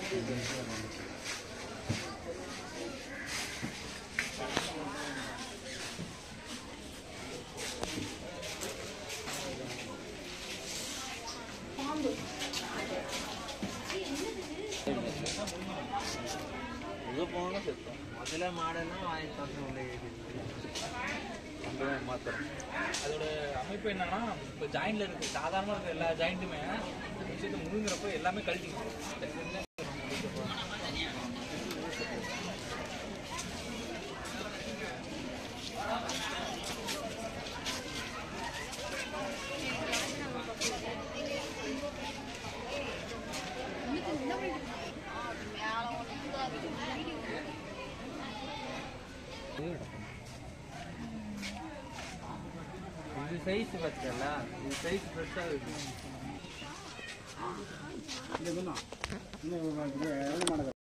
எங்கே போகணும் செத்தோம் முதல்ல மாடெல்லாம் ஆயிரத்தி தரணும் உள்ள ஏறி மாத்திரம் அதோட அமைப்பு என்னன்னா இப்போ ஜாயின்ல இருக்கு சாதாரணமாக இருக்க எல்லா ஜாயிண்ட்டுமே இந்த விஷயத்தை முழுங்குறப்ப எல்லாமே கழட்டிக்கும் இது சைஸ் பார்த்தல இது சைஸ் பெருசாக இருக்கு இந்த எவ்வளோ மாடல்